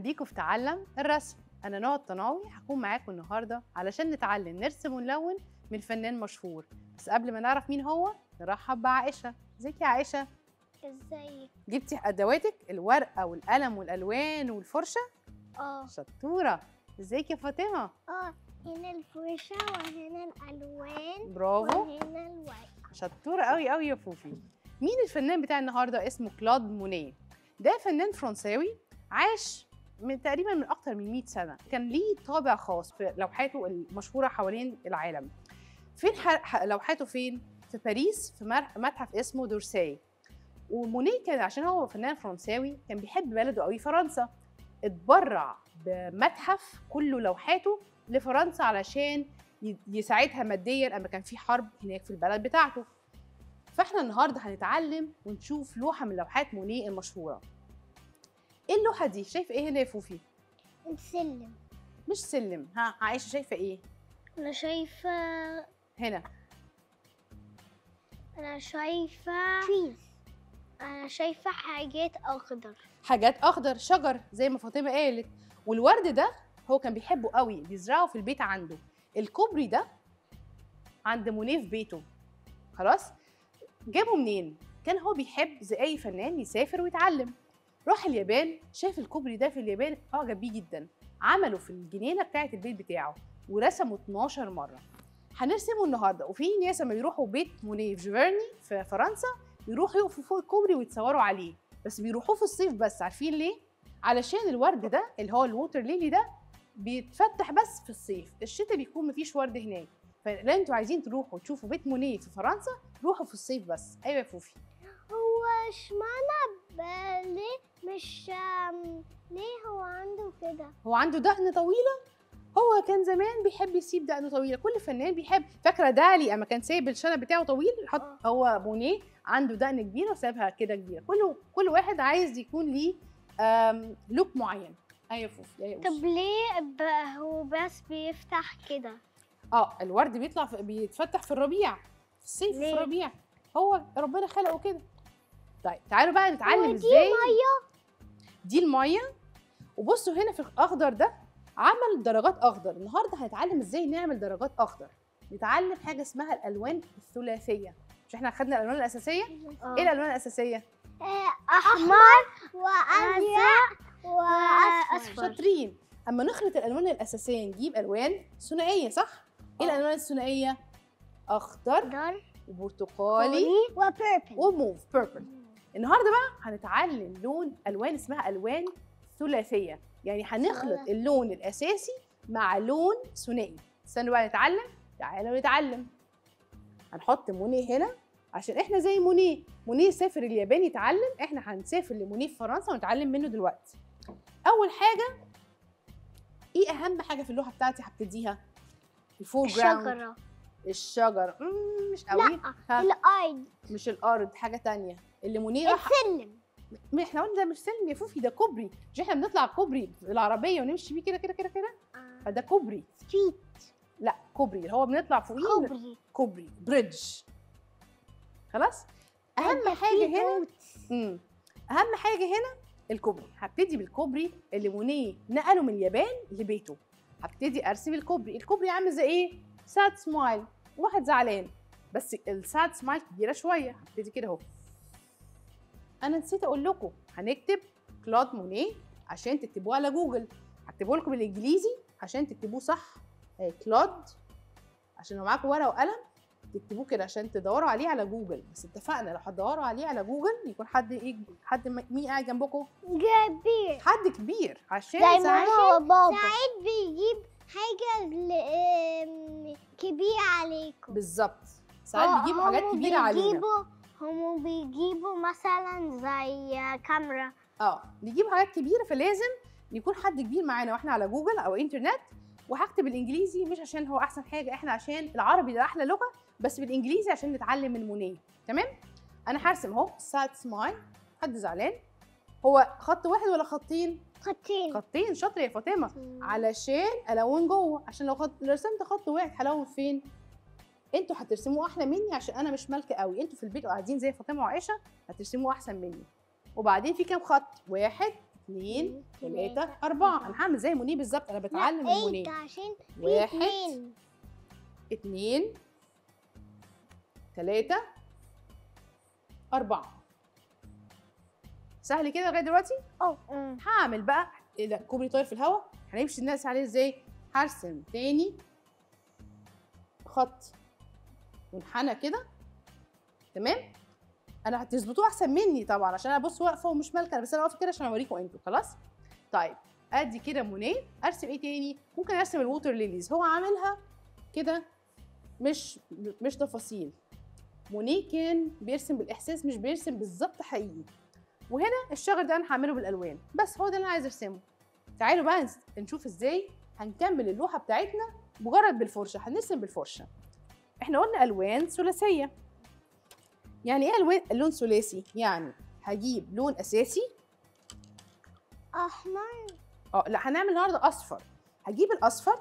بيكم في تعلم الرسم انا نوع الطناوي هكون معاكم النهارده علشان نتعلم نرسم ونلون من فنان مشهور بس قبل ما نعرف مين هو نرحب بعائشه ازيك يا عائشه ازاي جبتي ادواتك الورقه والقلم والالوان والفرشه اه شطوره ازيك يا فاطمه اه هنا الفرشة وهنا الألوان برافو وهنا الورق شطوره قوي قوي يا فوفي مين الفنان بتاع النهارده اسمه كلود مونيه ده فنان فرنساوي عاش من تقريبا من اكتر من 100 سنه كان ليه طابع خاص في لوحاته المشهوره حوالين العالم فين ح- ح- لوحاته فين في باريس في مر- متحف اسمه دورساي ومونيه كان عشان هو فنان فرنساوي كان بيحب بلده قوي فرنسا اتبرع بمتحف كله لوحاته لفرنسا علشان ي- يساعدها ماديا لما كان في حرب هناك في البلد بتاعته فاحنا النهارده هنتعلم ونشوف لوحه من لوحات مونيه المشهوره ايه اللوحه دي شايفه ايه هنا يا فوفي السلم مش سلم ها عايشه شايفه ايه أنا شايفة هنا أنا شايفة تريز أنا شايفة حاجات أخضر حاجات اخضر شجر زي ما فاطمه قالت والورد ده هو كان بيحبه قوي بيزرعه في البيت عنده الكوبري ده عند مونيه في بيته خلاص جابه منين كان هو بيحب زي اي فنان يسافر ويتعلم راح اليابان شاف الكوبري ده في اليابان اعجب بيه جدا عمله في الجنينه بتاعه البيت بتاعه ورسمه 12 مره هنرسمه النهارده وفي ناس لما بيروحوا بيت مونيه في جيفرني في فرنسا بيروحوا يقفوا فوق الكوبري ويتصوروا عليه بس بيروحوه في الصيف بس عارفين ليه علشان الورد ده اللي هو الووتر ليلي ده بيتفتح بس في الصيف الشتاء بيكون مفيش ورد هناك فلو انتوا عايزين تروحوا تشوفوا بيت مونيه في فرنسا روحوا في الصيف بس ايوه يا فوفي هو اشمعنى ب- ليه مش آم، ليه هو عنده كده هو عنده دقن طويله هو كان زمان بيحب يسيب دقنه طويله كل فنان بيحب فاكره دالي اما كان سايب الشنب بتاعه طويل حط آه. هو مونيه عنده دقن كبيره وسابها كده كبيره كل كل واحد عايز يكون ليه آم، لوك معين ايوه يا فوفي ايوه طب ليه ب- هو بس بيفتح كده اه الورد بيطلع في بيتفتح في الربيع في الصيف في ليه؟ الربيع هو ربنا خلقه كده طيب تعالوا بقى نتعلم ودي ازاي دي الميه وبصوا هنا في الاخضر ده عمل درجات اخضر النهارده هنتعلم ازاي نعمل درجات اخضر نتعلم حاجه اسمها الالوان الثلاثيه مش احنا خدنا الالوان الاساسيه ايه الالوان الاساسيه احمر وازرق واصفر شاطرين اما نخلط الالوان الاساسيه نجيب الوان ثنائيه صح ايه آه. الالوان الثنائيه اخضر اخضر وبرتقالي وبيربل وموف بيربل النهارده بقى هنتعلم لون الوان اسمها الوان ثلاثيه يعني هنخلط ثلاثة. اللون الاساسي مع لون ثنائي استنوا بقى نتعلم تعالوا نتعلم هنحط مونيه هنا عشان احنا زي مونيه مونيه سافر اليابان يتعلم احنا هنسافر لمونيه في فرنسا ونتعلم منه دلوقتي اول حاجه ايه اهم حاجه في اللوحه بتاعتي هبتديها الفور جراوند الشجرة الشجر مم، مش قوي لا ها. الارض مش الارض حاجه تانية اللي منيره ح- السلم ما احنا قلنا ده مش سلم يا فوفي ده كوبري مش احنا بنطلع كوبري بالعربيه ونمشي بيه كده كده كده كده فده كوبري ستريت لا كوبري اللي هو بنطلع فوقيه كوبري كوبري بريدج خلاص اهم حاجه هنا امم اهم حاجه هنا الكوبري هبتدي بالكوبري اللي مونيه نقله من اليابان لبيته هبتدي ارسم الكوبري الكوبري عامل زي ايه ساد سمايل واحد زعلان بس الساد سمايل كبيره شويه هبتدي كده اهو انا نسيت اقول لكم هنكتب كلود مونيه عشان تكتبوه على جوجل هكتبه لكم بالانجليزي عشان تكتبوه صح آه، كلود عشان لو معاكم ورقه وقلم تكتبوه كده عشان تدوروا عليه على جوجل بس اتفقنا لو هتدوروا عليه على جوجل يكون حد ايه حد م- مين قاعد جنبكم كبير حد كبير عشان زي ساعات ماما وبابا ساعات بيجيب حاجة ل- آم، كبيرة عليكم بالظبط ساعات بيجيبوا حاجات كبيره علينا هم بيجيبوا مثلا زي كاميرا اه بيجيبوا حاجات كبيره فلازم يكون حد كبير معانا واحنا على جوجل او انترنت وهكتب الانجليزي مش عشان هو احسن حاجه احنا عشان العربي ده احلى لغه بس بالانجليزي عشان نتعلم من مونيه تمام انا هرسم اهو ساد سمايل حد زعلان هو خط واحد ولا خطين خطين خطين شاطره يا فاطمه علشان الون جوه عشان لو خط... لو رسمت خط واحد هلون فين انتوا هترسموه احلى مني عشان انا مش مالكه قوي انتوا في البيت قاعدين زي فاطمه وعائشه هترسموه احسن مني وبعدين في كام خط واحد اتنين تلاته اربعه انا هعمل زي منيه بالظبط انا بتعلم لا المنيه انت عشان في واحد اتنين اتنين تلاتة أربعة سهل كده لغاية دلوقتي؟ اه هعمل بقى ايه ده كوبري طاير في الهواء هنمشي الناس عليه ازاي؟ هرسم تاني خط منحنى كده تمام؟ انا هتظبطوه احسن مني طبعا عشان انا بص واقفه ومش مالكه بس انا واقفه كده عشان اوريكم انتوا خلاص؟ طيب ادي كده مونيه ارسم ايه تاني؟ ممكن ارسم الووتر ليليز هو عاملها كده مش مش تفاصيل مونيه كان بيرسم بالاحساس مش بيرسم بالظبط حقيقي وهنا الشجر ده انا هعمله بالالوان بس هو ده اللي انا عايزه ارسمه تعالوا بقى نس- نشوف ازاي هنكمل اللوحه بتاعتنا مجرد بالفرشه هنرسم بالفرشه احنا قلنا الوان ثلاثيه يعني ايه الوان اللون ثلاثي يعني هجيب لون اساسي احمر اه لا هنعمل النهارده اصفر هجيب الاصفر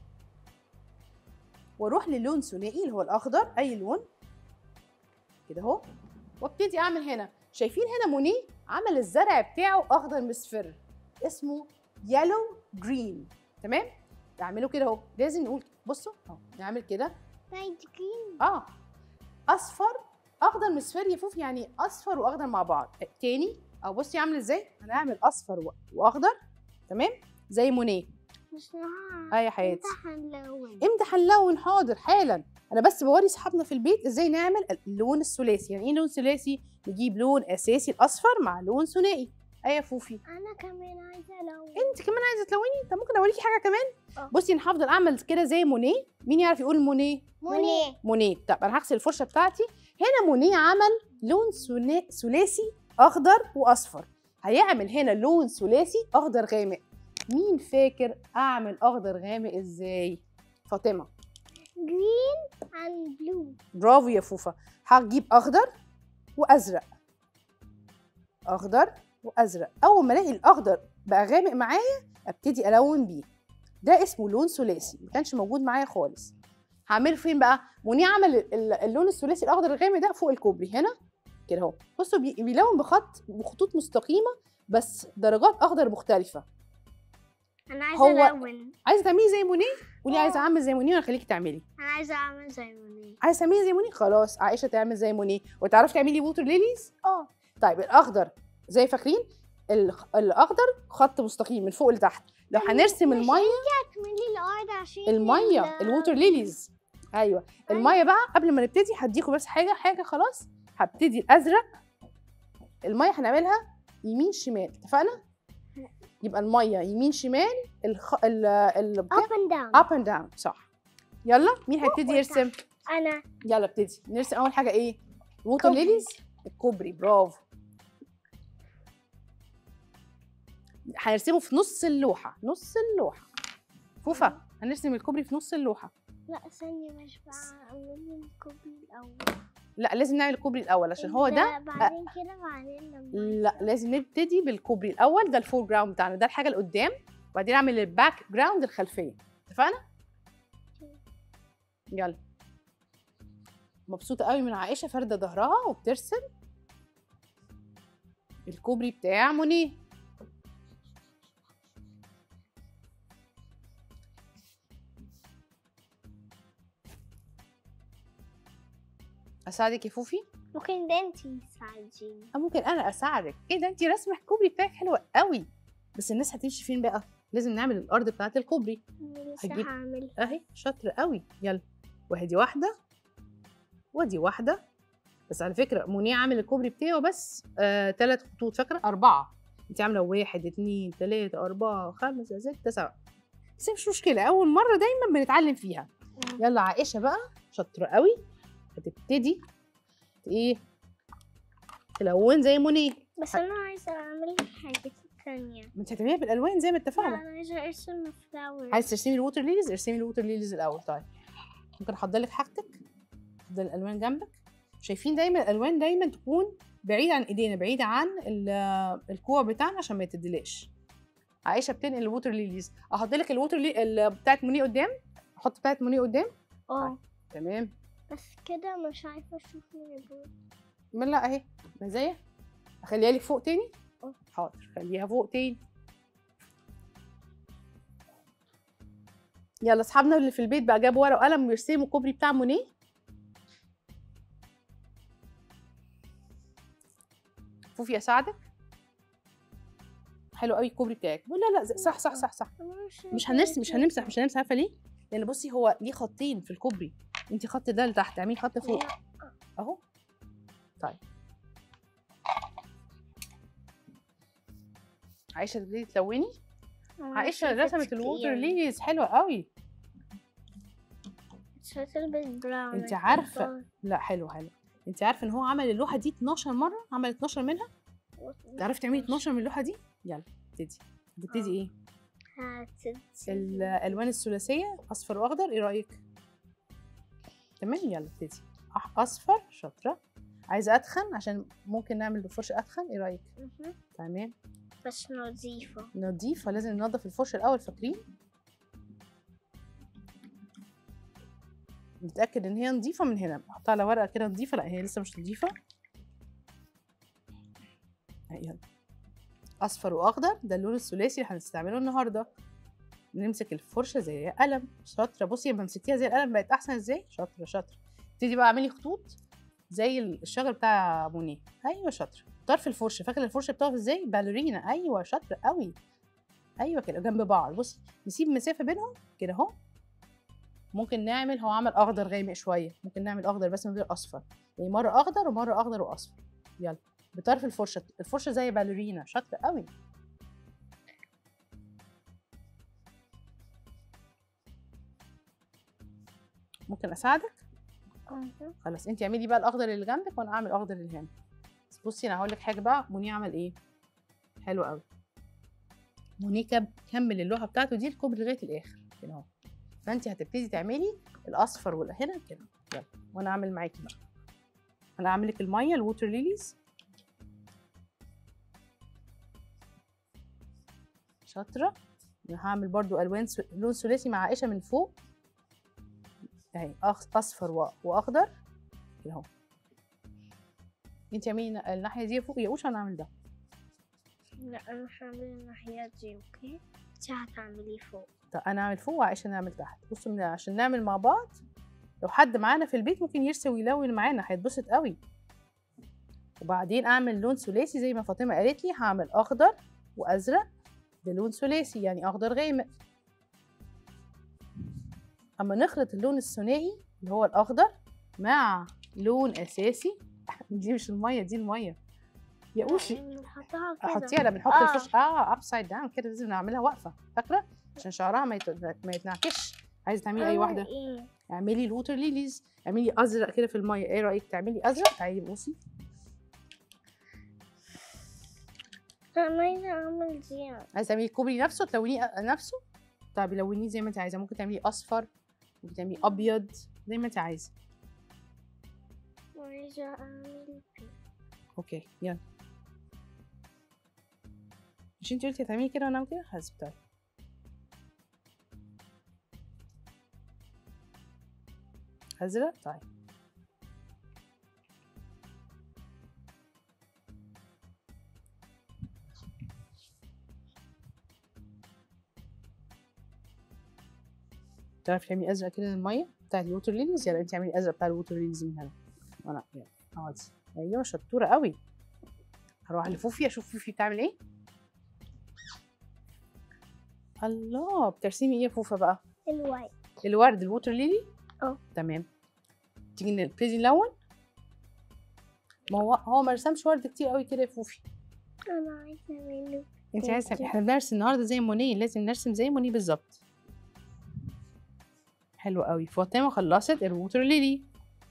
واروح للون ثنائي اللي هو الاخضر اي لون كده اهو وابتدي اعمل هنا شايفين هنا مونيه عمل الزرع بتاعه اخضر مصفر اسمه يلو جرين تمام اعمله كده اهو لازم نقول بصوا اهو نعمل كده لايت جرين اه اصفر اخضر مصفر يفوف يعني اصفر واخضر مع بعض تاني او بصي عامل ازاي هنعمل اصفر و- واخضر تمام زي مونيه مش نهار اه يا حياتي انت هنلون امتى هنلون حاضر حالا انا بس بوري صحابنا في البيت ازاي نعمل اللون الثلاثي يعني ايه لون ثلاثي نجيب لون اساسي الاصفر مع لون ثنائي ايه يا فوفي انا كمان عايزه الون انت كمان عايزه تلوني طب ممكن اوريكي حاجه كمان اه. بصي انا هفضل اعمل كده زي مونيه مين يعرف يقول مونيه موني مونيه طب انا هغسل الفرشه بتاعتي هنا مونيه عمل لون ثنا- ثلاثي اخضر واصفر هيعمل هنا لون ثلاثي اخضر غامق مين فاكر اعمل اخضر غامق ازاي فاطمه جرين اند بلو برافو يا فوفا هجيب اخضر وازرق اخضر وازرق اول ما الاقي الاخضر بقى غامق معايا ابتدي الون بيه ده اسمه لون ثلاثي ما كانش موجود معايا خالص هعمله فين بقى منيع عمل ال- اللون الثلاثي الاخضر الغامق ده فوق الكوبري هنا كده اهو بصوا بي- بيلون بخط بخطوط مستقيمه بس درجات اخضر مختلفه انا عايزه هو- الون عايزه تعملي زي منيه قولي اه. عايزه اعمل زي منيه وانا اخليكي تعملي انا عايزه اعمل زي موني عايزه تعملي زي منيه خلاص عائشه تعمل زي منيه وتعرفي تعملي ووتر ليليز اه طيب الاخضر زي فاكرين الخ- الاخضر خط مستقيم من فوق لتحت لو هنرسم مش الميه انت هتعملي الارض عشان الميه ال- الووتر ليليز ايوه الميه بقى قبل ما نبتدي هديكم بس حاجه حاجه خلاص هبتدي الازرق الميه هنعملها يمين شمال اتفقنا يبقى الميه يمين شمال الخ... ال ال up and down اب اند داون صح يلا مين هيبتدي يرسم انا يلا ابتدي نرسم اول حاجه ايه ووتر كوبري. ليليز الكوبري برافو هنرسمه في نص اللوحه نص اللوحه فوفا هنرسم الكوبري في نص اللوحه لا ثانية مش بعمل الكوبري الأول لا لازم نعمل الكوبري الاول عشان هو ده بعدين كده بعدين لما لا لازم نبتدي بالكوبري الاول ده الفور جراوند بتاعنا ده الحاجه اللي قدام وبعدين نعمل الباك جراوند الخلفيه اتفقنا يلا مبسوطه قوي من عائشه فارده ظهرها وبترسم الكوبري بتاع منيه اساعدك يا فوفي ممكن ده انتي تساعديني أو ممكن انا اساعدك ايه ده انت رسمه الكوبري بتاعك حلوه قوي بس الناس هتمشي فين بقى لازم نعمل الارض بتاعت الكوبري لسه هجيب- هعمل اهي شاطره قوي يلا وادي واحده وادي واحده بس على فكره منيع عامل الكوبري بتاعه بس آه ثلاث خطوط فاكره اربعه انت عامله واحد اتنين تلاته اربعه خمسه سته سبعه بس مش مشكله اول مره دايما بنتعلم فيها يلا عائشه بقى شاطره قوي هتبتدي ايه تلون زي منير بس انا عايزة اعمل حاجات تانية ما انت هتعمليها بالالوان زي ما لا، اتفقنا انا عايزة ارسم فلاور عايز ترسمي الووتر ليليز ارسمي الووتر ليليز الاول طيب ممكن احضر لك حاجتك احضر الالوان جنبك شايفين دايما الالوان دايما تكون بعيده عن ايدينا بعيده عن ال- الكوع بتاعنا عشان ما يتدلقش عائشه بتنقل الووتر ليليز احضر لك الووتر لي... ال- بتاعت مني قدام احط بتاعت مني قدام اه تمام بس كده مش عارفة اشوف من البوت من لا اهي مزايا اخليها لك فوق تاني أه. حاضر خليها فوق تاني يلا اصحابنا اللي في البيت بقى جابوا ورقه وقلم ويرسموا الكوبري بتاع مونيه فوفي اساعدك حلو قوي الكوبري بتاعك لا لا صح صح صح صح مش هنرسم مش هنمسح مش هنمسح عارفه ليه؟ لان بصي هو ليه خطين في الكوبري انت خط ده لتحت اعملي خط فوق اهو طيب عايشه تبتدي تلوني عائشه رسمت الووتر ليليز حلوه قوي مش هتلبس براون انت عارفة. لا حلو حلو انت عارفه ان هو عمل اللوحه دي 12 مره عمل 12 منها تعرفي تعملي 12 من اللوحه دي يلا ابتدي هتبتدي ايه الالوان الثلاثيه اصفر واخضر ايه رايك تمام يلا ابتدي أح- اصفر شاطره عايزه ادخن عشان ممكن نعمل بفرشه ادخن ايه رايك مهم. تمام بس نظيفة نضيفه لازم ننضف الفرشه الاول فاكرين نتاكد ان هي نضيفه من هنا احطها على ورقه كده نضيفه لا هي لسه مش نضيفه أهي يلا اصفر واخضر ده اللون الثلاثي اللي هنستعمله النهارده نمسك الفرشه زي قلم شاطره بصي لما مسكتيها زي القلم بقت احسن ازاي شاطره شاطره ابتدي بقى اعملي خطوط زي الشجر بتاع مونيه ايوه شاطره طرف الفرشه فاكره الفرشه بتقف ازاي باليرينا ايوه شاطره قوي ايوه كده جنب بعض بصي نسيب مسافه بينهم كده اهو ممكن نعمل هو عمل اخضر غامق شويه ممكن نعمل اخضر بس من غير اصفر يعني مره اخضر ومره اخضر واصفر يلا بطرف الفرشه الفرشه زي باليرينا شاطره قوي ممكن اساعدك مهم. خلاص انت اعملي بقى الاخضر اللي جنبك وانا اعمل الاخضر اللي هنا بس بصي انا هقول لك حاجه بقى مونيه عمل ايه حلو قوي مونيه كب- كمل اللوحه بتاعته دي الكوبري لغايه الاخر كده اهو فانت هتبتدي تعملي الاصفر والهنا كده يلا وانا اعمل معاكي بقى انا اعمل لك الميه الووتر ليليز شاطره انا هعمل برضو الوان س- لون ثلاثي مع عائشه من فوق اهي أخ- اصفر و- واخضر كده اهو انت اعملي ن- الناحيه دي فوق يا انا اعمل ده لا أنا هعمل الناحية دي أوكي انت هتعمليه فوق طب انا اعمل فوق وعائشه نعمل تحت بصوا من عشان نعمل مع بعض لو حد معانا في البيت ممكن يرسم ويلون معانا هيتبسط قوي وبعدين اعمل لون ثلاثي زي ما فاطمه قالت لي هعمل اخضر وازرق ده لون ثلاثي يعني اخضر غامق اما نخلط اللون الثنائي اللي هو الاخضر مع لون اساسي دي مش الميه دي الميه يا اوشي نحطها كده احطيها لما نحط آه. الفرش اه ابسايد داون كده لازم نعملها واقفه فاكره عشان شعرها ما, يت... ما يتنعكش عايزه تعملي اي أعمل واحده إيه؟ اعملي الووتر ليليز اعملي ازرق كده في الميه ايه رايك تعملي ازرق تعالي بصي أنا عايزة أعمل دي عايزه تعملي الكوبري نفسه تلونيه نفسه طب لونيه زي ما انت عايزه ممكن تعملي اصفر ممكن تعملي ابيض زي ما انت عايزه وعايزة أعمل اوكي يلا مش انت قلتي هتعملي كده وانا اعمل كده خلاص طيب ازرق طيب تعرفي تعملي ازرق كده الميه بتاع الووتر ليليز يلا انت اعملي ازرق بتاع الووتر ليليز من هنا وانا يلا اقعدي ايوه شطوره قوي هروح لفوفي اشوف فوفي بتعمل ايه الله بترسمي ايه يا فوفا بقى الوايت الورد الووتر ليلي اه. تمام تيجي نبتدي نلون ما هو هو ما رسمش ورد كتير قوي كده يا فوفي أنا عايزة أعمله انت عايزه كتير. احنا بنرسم النهارده زي مونيه لازم نرسم زي مونيه بالظبط حلو قوي فاطمه خلصت الووتر ليلي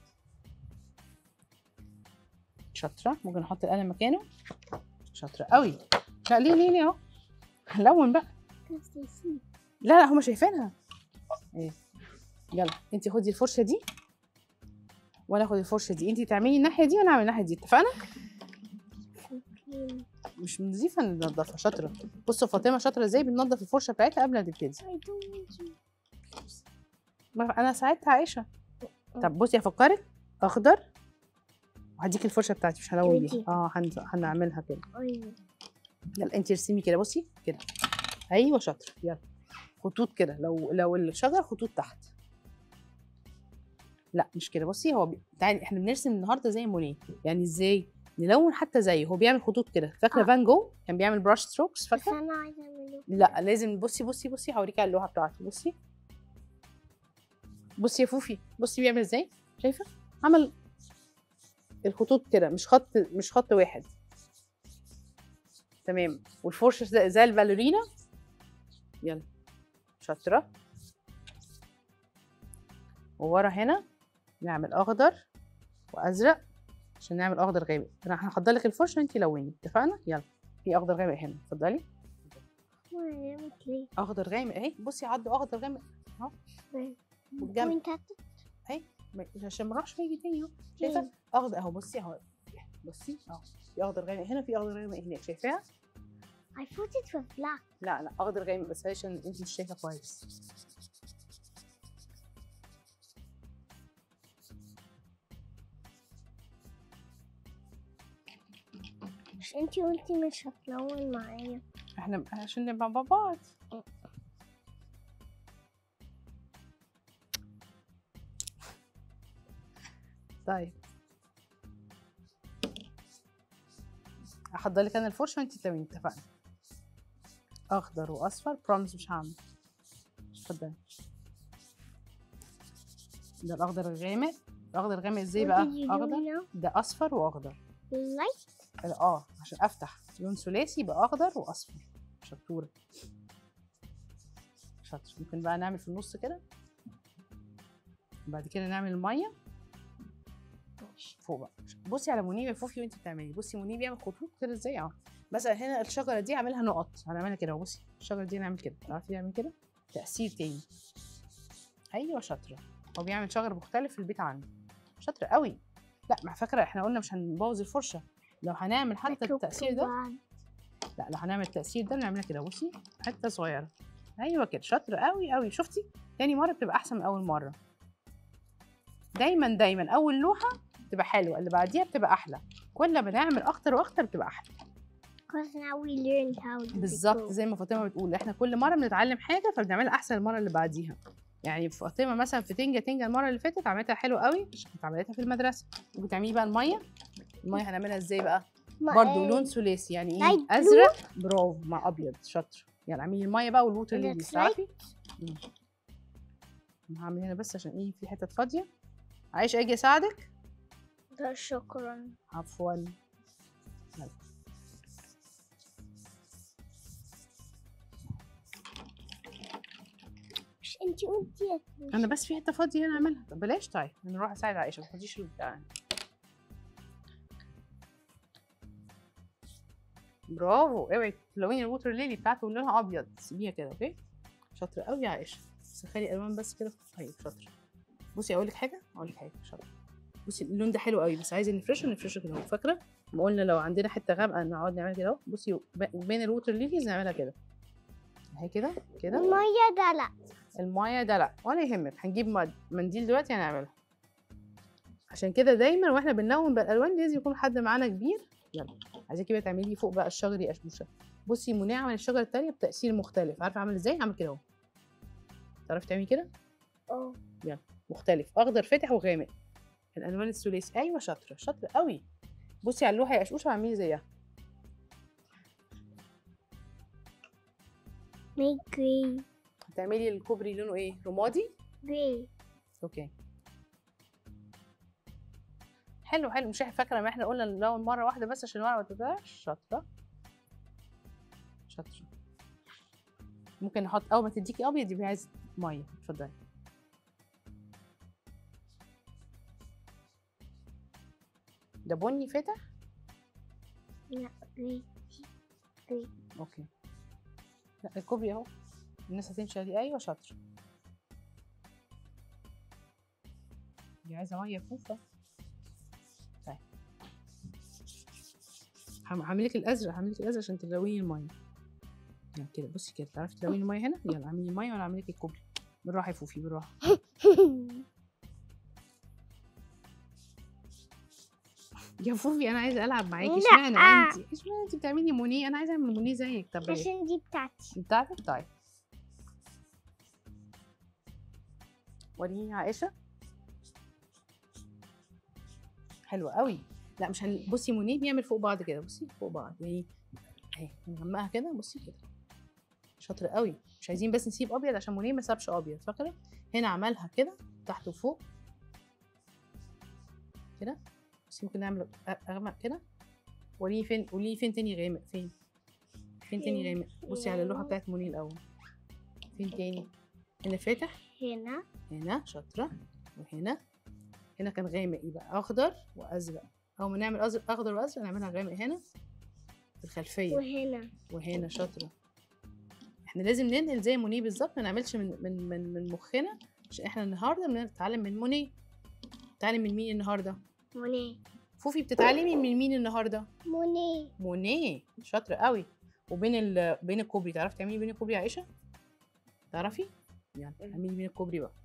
شاطره ممكن نحط القلم مكانه شاطره قوي لا ليه ليه ليه اهو هنلون بقى بس يسيب لا لا هما شايفينها ايه يلا انت خدي الفرشه دي وانا اخد الفرشه دي انت تعملي الناحيه دي وانا اعمل الناحيه دي اتفقنا فاكرين مش نظيفه ننضفها شاطره بصوا فاطمه شاطره ازاي بننضف الفرشه بتاعتها قبل ما تبتدي I don't want to. ما انا ساعدتها عايشه طب بصي هفكرك اخضر وهديك الفرشه بتاعتي مش هلون ودي. بيها اه هن- هنعملها كده أيوة. يلا انت ارسمي كده بصي كده ايوه شاطره يلا خطوط كده لو لو الشجر خطوط تحت لا مش كده بصي هو بي... تعالي احنا بنرسم النهارده زي مونيه يعني ازاي نلون حتى زيه هو بيعمل خطوط كده فاكره آه. فان جو كان بيعمل براش ستروكس بس فاكره انا عايزه اعمله لا لازم بصي بصي بصي هوريكي على اللوحه بتاعته بصي بصي يا فوفي بصي بيعمل ازاي شايفه عمل الخطوط كده مش خط مش خط واحد تمام والفرشه زي, زي الباليرينا يلا شاطره وورا هنا نعمل اخضر وازرق عشان نعمل اخضر غامق انا هحضر لك الفرشه وانتي لوني اتفقنا يلا في اخضر غامق هنا اتفضلي ما نعمت ليه اخضر غامق اهي بصي عدوا اخضر غامق والجنب. وانت هت- ما- عشان ما راحش هيجي تاني اهو شايفه اخضر اهو بصي اهو بصي اهو في اخضر غامق هنا في اخضر غامق هناك شايفاها I put it with black لا لا اخضر غامق بس عشان انت مش شايفه كويس مش انتي قلتي مش هتلون معايا احنا عشان نبقى مع بعض طيب احضر لك انا الفرشه وانت تلوين اتفقنا اخضر واصفر برومز مش هعمل اتفضلي ده الاخضر الغامق الاخضر الغامق ازاي بقى What did you do اخضر now? ده اصفر واخضر Light اه عشان افتح لون ثلاثي يبقى اخضر واصفر شطوره شاطر ممكن بقى نعمل في النص كده بعد كده نعمل الميه فوق بقى بصي على منيب يا فوفي وانت بتعملي بصي منيب بيعمل خطوط كده ازاي اهو مثلا هنا الشجره دي عاملها نقط هنعملها كده اهو بصي الشجره دي نعمل كده تعرفي نعمل كده تاثير تاني ايوه شاطره هو بيعمل شجر مختلف في البيت عنده شاطره قوي لا ما فاكره احنا قلنا مش هنبوظ الفرشه لو هنعمل حتى Look التاثير ده bad. لا لو هنعمل التأثير ده نعملها كده بصي حتة صغيرة أيوة كده شاطرة قوي قوي شفتي تاني مرة بتبقى أحسن من أول مرة دايما دايما أول لوحة بتبقى حلوة اللي بعديها بتبقى أحلى كل ما نعمل أكتر وأكتر بتبقى أحلى Because now we learned how to بالظبط go. زي ما فاطمة بتقول إحنا كل مرة بنتعلم حاجة فبنعملها أحسن المرة اللي بعديها يعني فاطمة مثلا في تنجة تنجة المرة اللي فاتت عملتها حلوة قوي عشان كنت عملتها في المدرسة ممكن تعملي بقى المية المية هنعملها ازاي بقى ما- برضو آه، لون ثلاثي يعني ايه light blue. ازرق برافو مع ابيض شاطر يعني اعملي الميه بقى والووتر And ليلي it's تعرفي مم. أنا هعمل هنا بس عشان ايه في حته فاضيه عايش اجي اساعدك ده شكرا عفوا يلا. مش انتي قلتي انا بس في حته فاضيه هنا اعملها طب بلاش طيب انا اروح اساعد عائشه ما تاخديش البتاع برافو اوعي تلوني الووتر ليلي بتاعته لونها ابيض سيبيها كده اوكي شاطره قوي يا عائشه بس خلي الوان بس كده طيب شاطره بصي اقول لك حاجه اقول لك حاجه شاطره بصي اللون ده حلو قوي بس عايزه نفرشه نفرشه كده اهو فاكره ما قلنا لو عندنا حته غامقه نقعد نعمل كده اهو بصي ب- بين الووتر ليليز نعملها كده اهي كده كده المية ده لا المايه ده لا ولا يهمك هنجيب مد- منديل دلوقتي هنعملها عشان كده دايما واحنا بنلون بالالوان لازم يكون حد معانا كبير يلا عايزاكي كده تعملي فوق بقى الشجر يا اشبوشه بصي منى عمل الشجره التانية بتاثير مختلف عارفه عامل ازاي عامل كده اهو تعرفي تعملي كده اه مختلف اخضر فاتح وغامق الالوان الثلاثي ايوه شاطره شاطره قوي بصي على اللوحه يا اشوشه واعملي زيها make gray هتعملي الكوبري لونه ايه رمادي gray اوكي حلو حلو مش احنا فاكره ما احنا قلنا نلون مره واحده بس عشان المره ما تبقاش شاطره شاطره ممكن نحط اول ما تديكي ابيض يبقى عايز ميه اتفضلي ده بني فاتح لا gray gray اوكي لا الكوبري اهو الناس هتمشي عليه ايوه شاطره دي عايزه ميه فوفه طيب هم- هعمل لك الازرق هعمل لك الازرق عشان تلوني الميه يعني كده بصي كده تعرفي تلوني الميه هنا يلا اعملي الميه وانا اعمل لك الكوبري بالراحه يا فوفي بالراحه يا فوفي انا عايزه العب معاكي لا. اشمعنى انت اشمعنى انت بتعملي مونيه انا عايزه اعمل مونيه زيك طب إيه؟ عشان دي بتاعتي بتاعتك طيب وريني عائشه حلوه قوي لا مش هن... بصي مونيه بيعمل فوق بعض كده بصي فوق بعض يعني اهي نغمقها كده بصي كده شاطر قوي مش عايزين بس نسيب ابيض عشان مونيه ما سابش ابيض فاكره هنا عملها كده تحت وفوق كده بس ممكن نعمل أ- اغمق كده وريني فين قولي فين تاني غامق فين فين تاني فين؟ غامق بصي على اللوحه بتاعت مونيه الاول فين تاني هنا فاتح هنا هنا شاطرة وهنا هنا كان غامق يبقى أخضر وأزرق أول ما نعمل أزرق أخضر وأزرق نعملها غامق هنا في الخلفية وهنا وهنا شاطرة احنا لازم ننقل زي مونيه بالظبط ما نعملش من من من, من مخنا عشان احنا النهارده بنتعلم من مونيه بتتعلم من مين النهارده موني فوفي بتتعلمي من مين النهارده موني مونيه شاطرة قوي وبين ال... بين الكوبري تعرفي تعملي بين الكوبري يا عائشة تعرفي يلا اعملي بين الكوبري بقى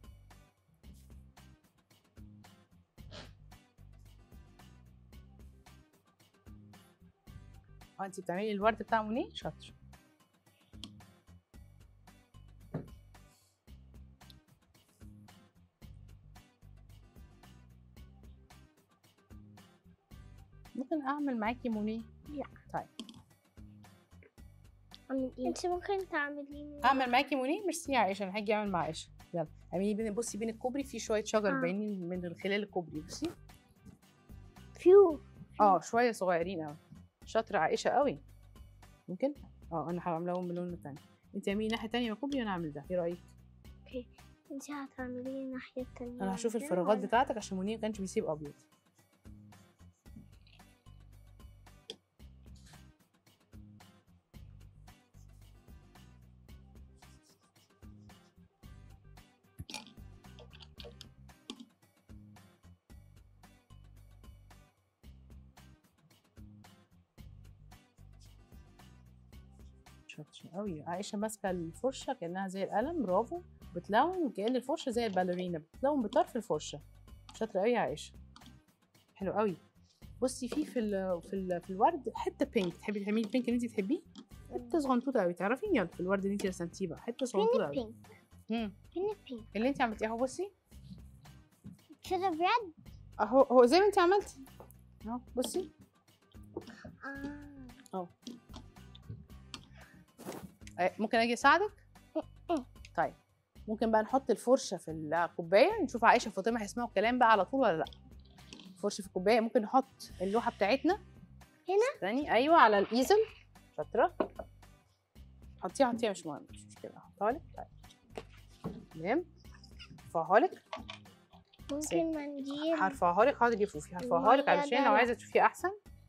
اه انت بتعملي الورد بتاع مونيه شاطر ممكن اعمل معاكي مونيه لا. طيب اعمل ايه انت ممكن تعملي اعمل معاكي مونيه ميرسي يا عائشه انا هاجي اعمل مع عائشه يلا اعملي بين بصي بين الكوبري في شويه شجر آه. باينين من خلال الكوبري بصي فيو اه شويه صغيرين قوي شاطره عائشه قوي ممكن اه انا هعملهم باللون التاني انت اعملي الناحيه التانيه من الكوبري وانا اعمل ده ايه رايك انت هتعملي الناحية التانية انا هشوف كده الفراغات ولا- بتاعتك عشان منير ما كانش بيسيب ابيض شاطرة قوي عائشة ماسكة الفرشة كأنها زي القلم برافو بتلون وكأن الفرشة زي الباليرينا بتلون بطرف الفرشة شاطرة قوي يا عائشة حلو قوي بصي في في ال في, ال في الورد حتة بينك تحبي تعملي البينك اللي انت تحبيه حتة صغنطوطة قوي تعرفي يلا في الورد اللي انت رسمتيه بقى حتة فين صغنطوطة قوي البينك مم. فين البينك اللي انت عملتيه اهو بصي كده بجد اهو هو زي ما انت عملتي اهو بصي اه آه، ممكن اجي اساعدك اه. طيب ممكن بقى نحط الفرشه في الكوبايه نشوف عائشه وفاطمه هيسمعوا الكلام بقى على طول ولا لا فرشه في الكوبايه ممكن نحط اللوحه بتاعتنا هنا؟ استني ايوه على الايزل شاطره حطيها حطيها مش مهم مش مشكله هحطها لك طيب تمام هرفعها لك ممكن منديل هرفعها لك حاضر يا فوفي هرفعها لك لا، علشان لا، لو لا. عايزه تشوفيها احسن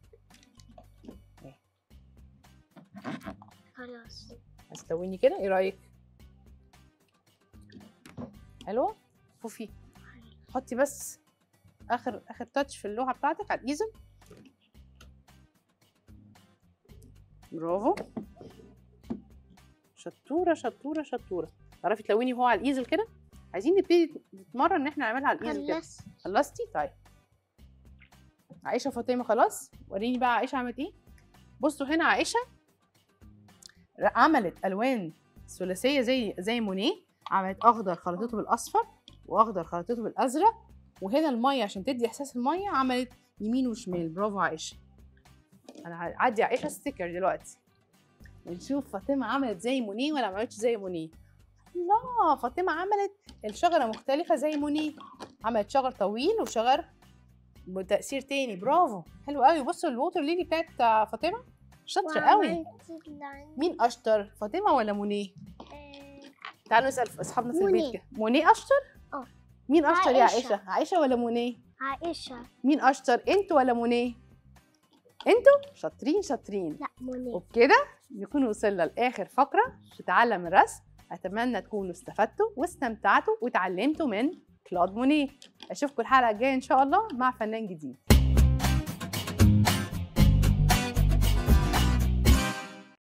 خلاص هتلوني كده ايه رايك حلوه فوفي حطي بس اخر اخر تاتش في اللوحه بتاعتك على الايزل برافو شطوره شطوره شطوره تعرفي تلوني وهو على الايزل كده عايزين نبتدي نتمرن ان احنا نعملها على الايزل كده خلص خلصتي طيب عائشه وفاطمه خلاص وريني بقى عائشه عملت ايه بصوا هنا عائشه عملت الوان ثلاثيه زي زي مونيه عملت اخضر خلطته بالاصفر واخضر خلطته بالازرق وهنا الميه عشان تدي احساس الميه عملت يمين وشمال برافو عائشه انا هعدي عائشه ستيكر دلوقتي ونشوف فاطمه عملت زي مونيه ولا ما عملتش زي مونيه لا فاطمه عملت الشجره مختلفه زي مونيه عملت شجر طويل وشجر بتأثير تاني برافو حلو قوي بصوا الووتر ليلي بتاعت فاطمه شاطره قوي وعملت اللاين. مين اشطر فاطمه ولا مونيه آه، تعالوا نسال اصحابنا في البيت مونيه. كده مونيه اشطر اه. مين اشطر يا عائشة. عائشه عائشه ولا مونيه عائشة مين اشطر انتوا ولا مونيه انتوا شاطرين شاطرين لا منى وبكده نكون وصلنا لاخر فقره في تعلم الرسم اتمنى تكونوا استفدتوا واستمتعتوا وتعلمتوا من كلود مونيه اشوفكم الحلقه الجايه ان شاء الله مع فنان جديد